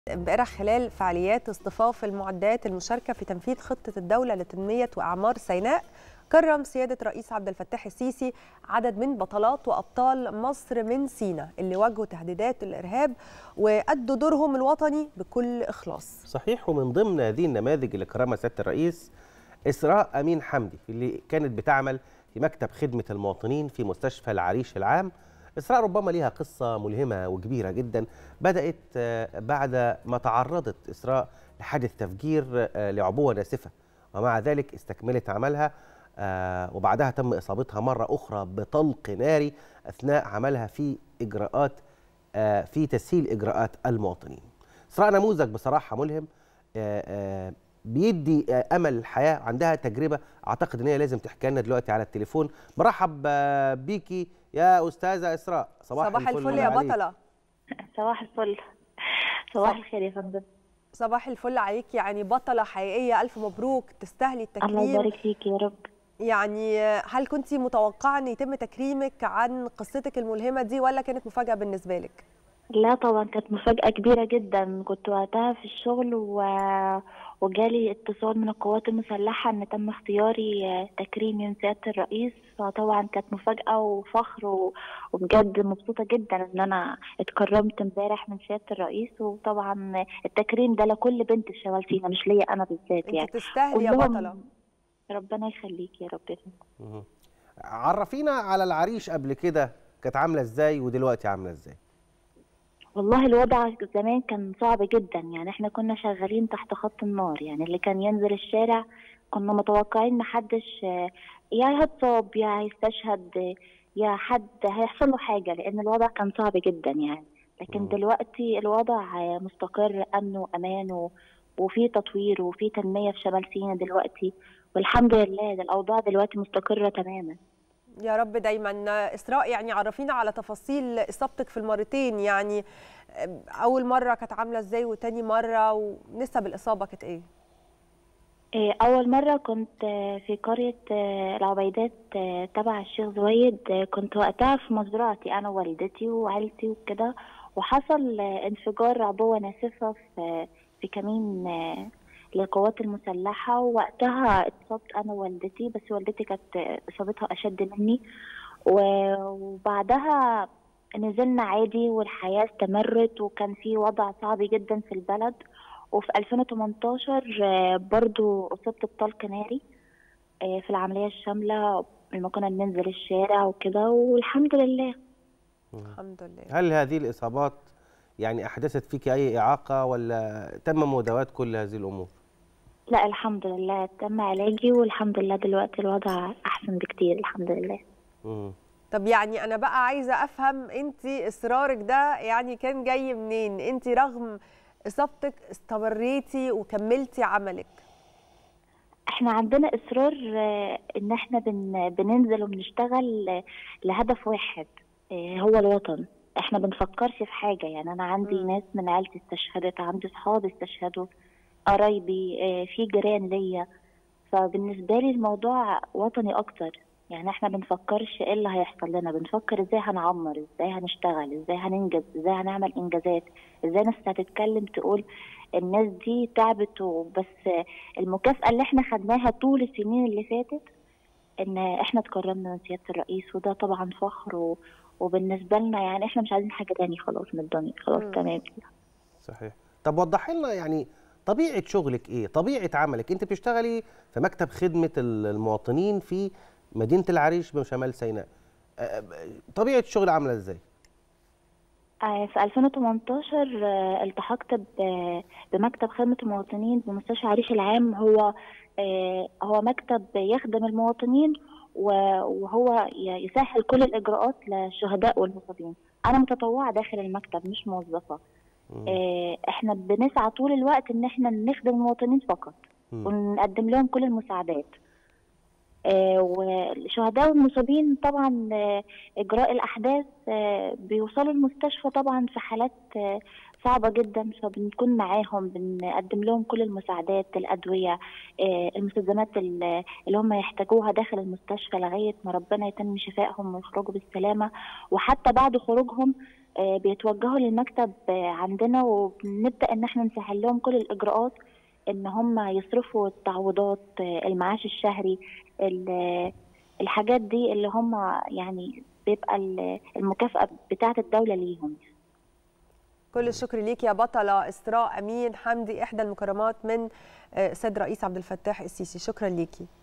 امبارح خلال فعاليات اصطفاف المعدات المشاركة في تنفيذ خطة الدولة لتنمية وإعمار سيناء كرم سيادة رئيس عبد الفتاح السيسي عدد من بطلات وأبطال مصر من سينا اللي واجهوا تهديدات الإرهاب وأدوا دورهم الوطني بكل إخلاص صحيح ومن ضمن هذه النماذج اللي كرمها سياده الرئيس اسراء امين حمدي اللي كانت بتعمل في مكتب خدمه المواطنين في مستشفى العريش العام اسراء ربما ليها قصه ملهمه وكبيره جدا بدات آه، بعد ما تعرضت اسراء لحادث تفجير آه، لعبوه ناسفه ومع ذلك استكملت عملها آه، وبعدها تم اصابتها مره اخرى بطلق ناري اثناء عملها في اجراءات آه، في تسهيل اجراءات المواطنين. اسراء نموذج بصراحه ملهم آه، آه، بيدي آه، امل الحياه عندها تجربه اعتقد ان هي لازم تحكي لنا دلوقتي على التليفون مرحب آه، بيكي يا استاذه اسراء صباح, صباح الفل يا عليك. بطلة صباح الفل صباح صب- الخير يا فندم صباح الفل عليك يعني بطلة حقيقية ألف مبروك تستاهلي الله التكريم يبارك فيك يا رب يعني هل كنت متوقعة أن يتم تكريمك عن قصتك الملهمة دي ولا كانت مفاجأة بالنسبة لك؟ لا طبعا كانت مفاجأة كبيرة جدا كنت وقتها في الشغل و... وجالي اتصال من القوات المسلحة ان تم اختياري آه، تكريمي من سيادة الرئيس فطبعا كانت مفاجأة وفخر و... وبجد مبسوطة جدا ان انا اتكرمت امبارح من سيادة الرئيس وطبعا التكريم ده لكل بنت في شمال سينا مش ليا انا بالذات يعني أنت تستاهلي يا كلهم- بطلة ربنا يخليك يا رب يا فندم. مهم. عرفينا على العريش قبل كده كانت عامله ازاي ودلوقتي عامله ازاي والله الوضع زمان كان صعب جدا يعني احنا كنا شغالين تحت خط النار يعني اللي كان ينزل الشارع كنا متوقعين محدش آه، يا هيتصاب يا هيستشهد آه، يا حد هيحصل له حاجة لأن الوضع كان صعب جدا يعني لكن مم. دلوقتي الوضع آه، مستقر أمن وأمان و- وفي تطوير وفي تنمية في شمال سيناء دلوقتي والحمد لله ده الأوضاع دلوقتي مستقرة تماما يا رب دايما إسراء يعني عرفينا على تفاصيل إصابتك في المرتين يعني أول مرة كانت عاملة إزاي وتاني مرة ونسب الإصابة كانت إيه؟ إيه، أول مرة كنت آه، في قرية آه، العبيدات آه، تبع الشيخ زويد آه، كنت وقتها في مزرعتي أنا ووالدتي وعيلتي وكده وحصل آه، انفجار عبوة ناسفة في في كمين آه، للقوات المسلحة ووقتها اتصبت أنا ووالدتي بس والدتي كانت آه، إصابتها أشد مني و- وبعدها نزلنا عادي والحياة استمرت وكان في وضع صعب جدا في البلد وفي 2018 آه، برضو أصبت بطلق ناري آه، في العملية الشاملة لما كنا بننزل الشارع وكده والحمد لله الحمد لله هل هذه الاصابات يعني احدثت فيك اي اعاقه ولا تم مداواه كل هذه الامور لا الحمد لله تم علاجي والحمد لله دلوقتي الوضع أحسن بكتير الحمد لله مم. طب يعني انا بقى عايزه افهم انت اصرارك ده يعني كان جاي منين انت رغم اصابتك استمريتي وكملتي عملك احنا عندنا اصرار آه، ان احنا بن بننزل وبنشتغل آه، لهدف واحد آه، هو الوطن احنا بنفكرش في حاجه يعني انا عندي مم. ناس من عيلتي استشهدت عندي صحابي استشهدوا قرايبي آه، في جيران ليا فبالنسبه لي الموضوع وطني اكتر يعني احنا بنفكرش ايه اللي هيحصل لنا بنفكر ازاي هنعمر ازاي هنشتغل ازاي هننجز ازاي هنعمل انجازات ازاي ناس هتتكلم تقول الناس دي تعبت وبس المكافأة اللي احنا خدناها طول السنين اللي فاتت ان احنا اتكرمنا من سيادة الرئيس وده طبعا فخر و... وبالنسبة لنا يعني احنا مش عايزين حاجة تاني خلاص من الدنيا خلاص مم. تمام صحيح طب وضحي لنا يعني طبيعه شغلك ايه طبيعه عملك انت بتشتغلي في مكتب خدمه ال- المواطنين في مدينه العريش بشمال سيناء آه، طبيعه الشغل عامله ازاي آه، في 2018 آه، التحقت ب- بمكتب خدمة المواطنين بمستشفى عريش العام هو آه، هو مكتب يخدم المواطنين و- وهو ي- يسهل كل الإجراءات للشهداء والمصابين أنا متطوعة داخل المكتب مش موظفة مم. آه، احنا بنسعى طول الوقت ان احنا نخدم المواطنين فقط مم. ونقدم لهم كل المساعدات آه، والشهداء والمصابين طبعا آه، اجراء الاحداث آه، بيوصلوا المستشفى طبعا في حالات آه، صعبة جدا فبنكون معاهم بنقدم لهم كل المساعدات الأدوية آه، المستلزمات ال- اللي هم يحتاجوها داخل المستشفى لغاية ما ربنا يتم شفائهم ويخرجوا بالسلامة وحتى بعد خروجهم آه، بيتوجهوا للمكتب آه، عندنا وبنبدا ان احنا نسهل لهم كل الاجراءات ان هم يصرفوا التعويضات آه، المعاش الشهري ال- الحاجات دي اللي هم يعني بيبقى ال- المكافأة بتاعة الدولة ليهم كل الشكر ليك يا بطلة إسراء أمين حمدي إحدى المكرمات من آه، سيد رئيس عبد الفتاح السيسي شكرا ليكي